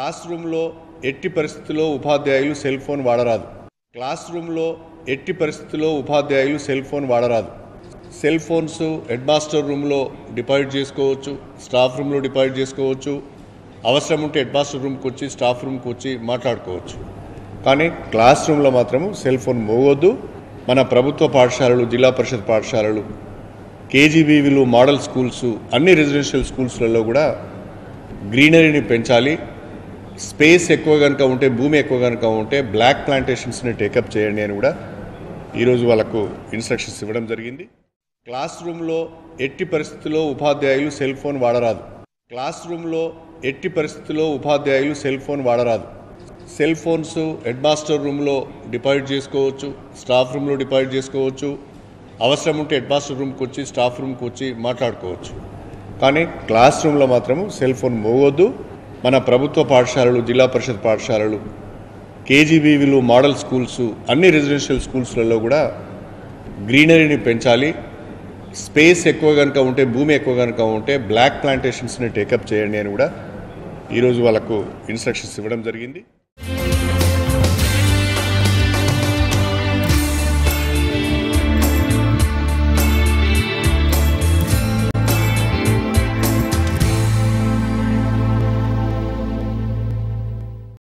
class రూమ్లో ఎట్టి పరిస్థితుల్లో ఉపాధ్యాయులు సెల్ ఫోన్ వాడరాదు క్లాస్ రూమ్లో ఎట్టి పరిస్థితుల్లో ఉపాధ్యాయులు సెల్ ఫోన్ వాడరాదు సెల్ ఫోన్స్ హెడ్ మాస్టర్ రూమ్లో డిపాజిట్ చేసుకోవచ్చు స్టాఫ్ రూమ్లో డిపాజిట్ చేసుకోవచ్చు అవసరం ఉంటే హెడ్ మాస్టర్ రూమ్కి వచ్చి స్టాఫ్ రూమ్కి వచ్చి మాట్లాడుకోవచ్చు కానీ క్లాస్ రూమ్లో మాత్రము సెల్ ఫోన్ మోగొద్దు మన ప్రభుత్వ పాఠశాలలు జిల్లా పరిషత్ పాఠశాలలు కేజీబీవీలు మోడల్ స్కూల్స్ అన్ని రెసిడెన్షియల్ స్కూల్స్లలో కూడా గ్రీనరీని పెంచాలి స్పేస్ ఎక్కువ కనుక ఉంటే భూమి ఎక్కువ కనుక ఉంటే బ్లాక్ ప్లాంటేషన్స్ని టేకప్ చేయండి అని కూడా ఈరోజు వాళ్ళకు ఇన్స్ట్రక్షన్స్ ఇవ్వడం జరిగింది క్లాస్ రూమ్లో ఎట్టి పరిస్థితుల్లో ఉపాధ్యాయులు సెల్ ఫోన్ వాడరాదు క్లాస్ రూమ్లో ఎట్టి పరిస్థితుల్లో ఉపాధ్యాయులు సెల్ ఫోన్ వాడరాదు సెల్ ఫోన్స్ హెడ్ మాస్టర్ రూమ్లో డిపాజిట్ చేసుకోవచ్చు స్టాఫ్ రూమ్లో డిపాజిట్ చేసుకోవచ్చు అవసరం ఉంటే హెడ్ మాస్టర్ రూమ్కి వచ్చి స్టాఫ్ రూమ్కి వచ్చి మాట్లాడుకోవచ్చు కానీ క్లాస్ రూమ్లో మాత్రము సెల్ ఫోన్ మోగొద్దు మన ప్రభుత్వ పాఠశాలలు జిల్లా పరిషత్ పాఠశాలలు కేజీబీవీలు మోడల్ స్కూల్స్ అన్ని రెసిడెన్షియల్ స్కూల్స్లలో కూడా గ్రీనరీని పెంచాలి స్పేస్ ఎక్కువ కనుక ఉంటే భూమి ఎక్కువ కనుక ఉంటే బ్లాక్ ప్లాంటేషన్స్ని టేకప్ చేయండి అని కూడా ఈరోజు వాళ్ళకు ఇన్స్ట్రక్షన్స్ ఇవ్వడం జరిగింది